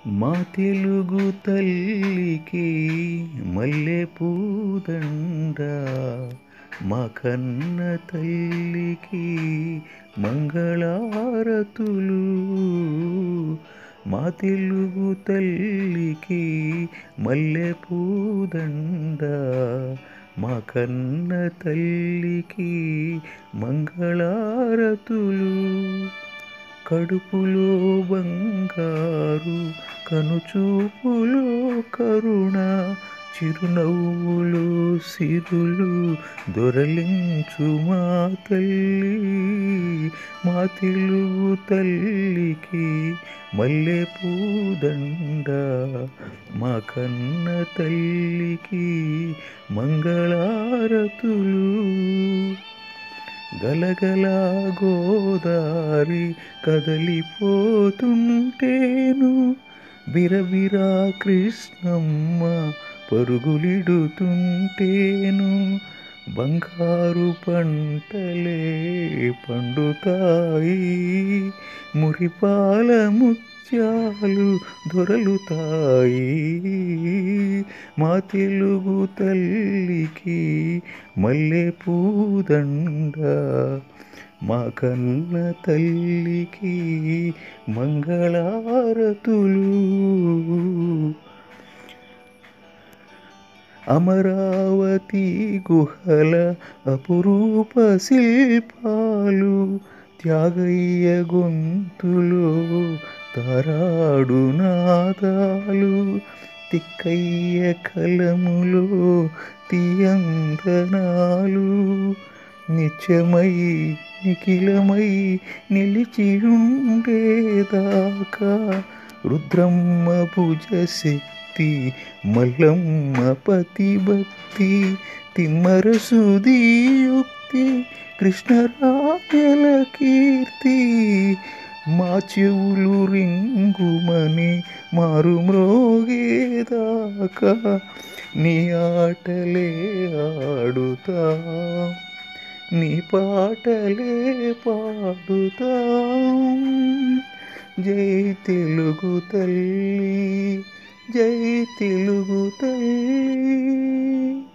మా తెలుగు తల్లికి మల్లె పూదండ మా కన్న తల్లికి మంగళారతులు మా తెలుగు తల్లికి మల్లె పూదండ మా కన్న తల్లికి మంగళారతులు కడుపులో బంగారు కనుచూపులో కరుణ చిరునవ్వులు సిరులు దొరలించు మా తల్లి మా తెలుగు తల్లికి మల్లె పూదండ మా కన్న తల్లికి మంగళారతులు గలగల గోదారి కదలిపోతుంటేను బిరబిరా కృష్ణమ్మ పరుగులిడుతుంటేను బంగారు పంటలే పండుతాయి మురిపాల ముత్యాలు దొరలుతాయి మా తెలుగు తల్లికి మల్లె పూదండ మా కన్న తల్లికి మంగళారతులు అమరావతి గుహల అపురూప శిల్పాలు త్యాగయ్య గొంతులో తారాడు నాదాలు తిక్కయ్య కలములో తీయందనాలు నిత్యమై నిఖిలమై నిలిచియుండేదాకా రుద్రమ్మ భుజ శక్తి మల్లమ్మ పతి భక్తి తిమ్మర సుదీయుక్తి కృష్ణరాయల కీర్తి మా చెవులు రింగుమని మారు మ్రోగేదాకా నీ ఆటలే ఆడుతా నీ పాటలే పాడుతాం జై తెలుగు తల్లి జై తెలుగు తల్లి